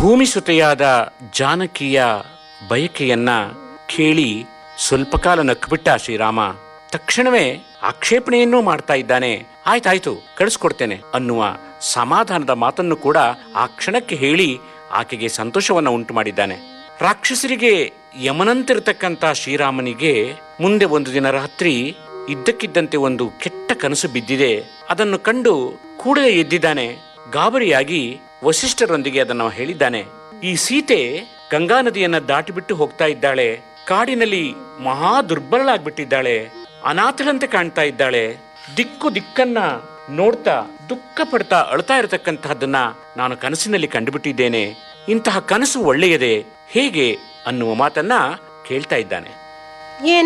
ಭೂಮಿಸುತೆಯಾದ ಜಾನಕಿಯ ಬಯಕೆಯನ್ನ ಕೇಳಿ ಸ್ವಲ್ಪ ಕಾಲ ನಕ್ಬಿಟ್ಟ ಶ್ರೀರಾಮ ತಕ್ಷಣವೇ ಆಕ್ಷೇಪಣೆಯನ್ನೂ ಮಾಡ್ತಾ ಇದ್ದಾನೆ ಆಯ್ತಾಯ್ತು ಕಳಿಸ್ಕೊಡ್ತೇನೆ ಅನ್ನುವ ಸಮಾಧಾನದ ಮಾತನ್ನು ಕೂಡ ಆ ಕ್ಷಣಕ್ಕೆ ಹೇಳಿ ಆಕೆಗೆ ಸಂತೋಷವನ್ನ ಉಂಟು ಮಾಡಿದ್ದಾನೆ ರಾಕ್ಷಸರಿಗೆ ಯಮನಂತಿರತಕ್ಕಂತ ಶ್ರೀರಾಮನಿಗೆ ಮುಂದೆ ಒಂದು ದಿನ ರಾತ್ರಿ ಇದ್ದಕ್ಕಿದ್ದಂತೆ ಒಂದು ಕೆಟ್ಟ ಕನಸು ಬಿದ್ದಿದೆ ಅದನ್ನು ಕಂಡು ಕೂಡಲೇ ಎದ್ದಿದ್ದಾನೆ ಗಾಬರಿಯಾಗಿ ವಸಿಷ್ಠರೊಂದಿಗೆ ಅದನ್ನು ಹೇಳಿದ್ದಾನೆ ಈ ಸೀತೆ ಗಂಗಾ ನದಿಯನ್ನ ದಾಟಿಬಿಟ್ಟು ಹೋಗ್ತಾ ಇದ್ದಾಳೆ ಕಾಡಿನಲ್ಲಿ ಮಹಾ ದುರ್ಬಲಳಾಗ್ಬಿಟ್ಟಿದ್ದಾಳೆ ಅನಾಥಳಂತೆ ಕಾಣ್ತಾ ಇದ್ದಾಳೆ ದಿಕ್ಕು ದಿಕ್ಕನ್ನ ನೋಡ್ತಾ ದುಃಖ ಪಡ್ತಾ ಅಳ್ತಾ ಇರತಕ್ಕಂತಹದ್ದನ್ನ ನಾನು ಕನಸಿನಲ್ಲಿ ಕಂಡುಬಿಟ್ಟಿದ್ದೇನೆ ಇಂತಹ ಕನಸು ಒಳ್ಳೆಯದೇ ಹೇಗೆ ಅನ್ನುವ ಮಾತನ್ನ ಕೇಳ್ತಾ ಇದ್ದಾನೆ